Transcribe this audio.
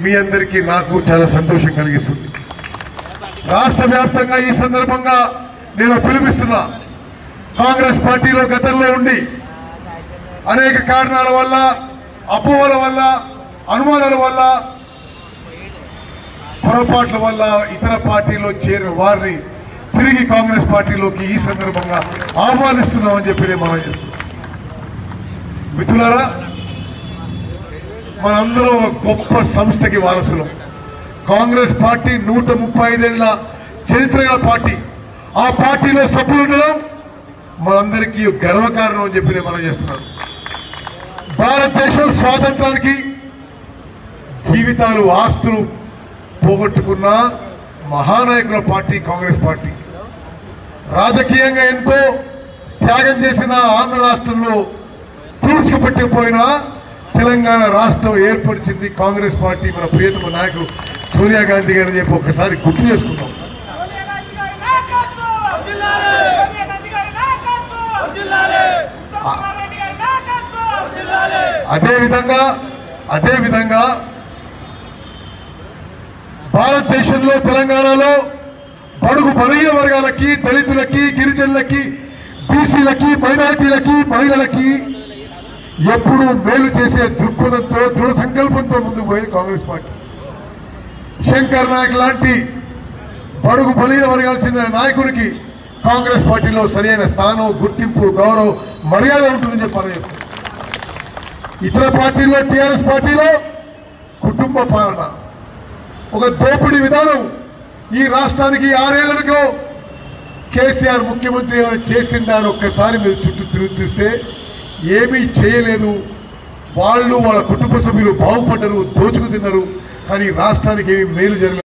మీ అందరికీ నాకు చాలా సంతోషం కలిగిస్తుంది రాష్ట్ర వ్యాప్తంగా ఈ సందర్భంగా నేను పిలుపిస్తున్నా కాంగ్రెస్ పార్టీలో గతంలో ఉండి అనేక కారణాల వల్ల అపోహల వల్ల అనుమానాల వల్ల పొరపాట్ల వల్ల ఇతర పార్టీలో చేరిన వారిని తిరిగి కాంగ్రెస్ పార్టీలోకి ఈ సందర్భంగా ఆహ్వానిస్తున్నామని చెప్పి నేను మనం చేస్తున్నాం మిత్రులారా మనందరం ఒక గొప్ప సంస్థకి వారసులం కాంగ్రెస్ పార్టీ నూట ముప్పై ఐదేళ్ల చరిత్ర గల పార్టీ ఆ పార్టీలో సభ్యులు ఉండడం మనందరికీ గర్వకారణం అని చెప్పి నేను మనం చేస్తున్నాను భారతదేశం స్వాతంత్రానికి జీవితాలు ఆస్తులు పోగొట్టుకున్న మహానాయకుల పార్టీ కాంగ్రెస్ పార్టీ రాజకీయంగా ఎంతో త్యాగం చేసిన ఆంధ్ర రాష్ట్రంలో తూర్చుకుపెట్టుకుపోయిన తెలంగాణ రాష్ట్రం ఏర్పరిచింది కాంగ్రెస్ పార్టీ మన ప్రియతమ నాయకుడు సోనియా గాంధీ గారిని చెప్పి ఒకసారి గుర్తు చేసుకుందాం సోనియా గాంధీ గారి నాయకత్వం సోనియా గాంధీ గారి నాయకత్వం ఉత్తమ్ కుమార్ రెడ్డి గారి నాయకత్వం అదే విధంగా అదే విధంగా భారతదేశంలో తెలంగాణలో బడుగు బలహీన వర్గాలకి దళితులకి గిరిజనులకి బీసీలకి మైనారిటీలకి మహిళలకి ఎప్పుడు మేలు చేసే దృక్పథంతో దృఢ సంకల్పంతో ముందుకు పోయేది కాంగ్రెస్ పార్టీ శంకర్ నాయక్ లాంటి బడుగు బలహీన వర్గాలకు చెందిన నాయకుడికి కాంగ్రెస్ పార్టీలో సరైన స్థానం గుర్తింపు గౌరవం మర్యాద ఉంటుందని చెప్పారు ఇతర పార్టీల్లో టీఆర్ఎస్ పార్టీలో కుటుంబ పాలన ఒక దోపిడీ విధానం ఈ రాష్ట్రానికి ఆరేళ్లకో కేసీఆర్ ముఖ్యమంత్రి ఏమైనా చేసిండా అని ఒక్కసారి మీరు చుట్టూ తిరిగి చూస్తే ఏమీ చేయలేదు వాళ్ళు వాళ్ళ కుటుంబ సభ్యులు బాగుపడ్డరు దోచుకు తిన్నారు కానీ రాష్ట్రానికి ఏమీ మేలు జరగలేదు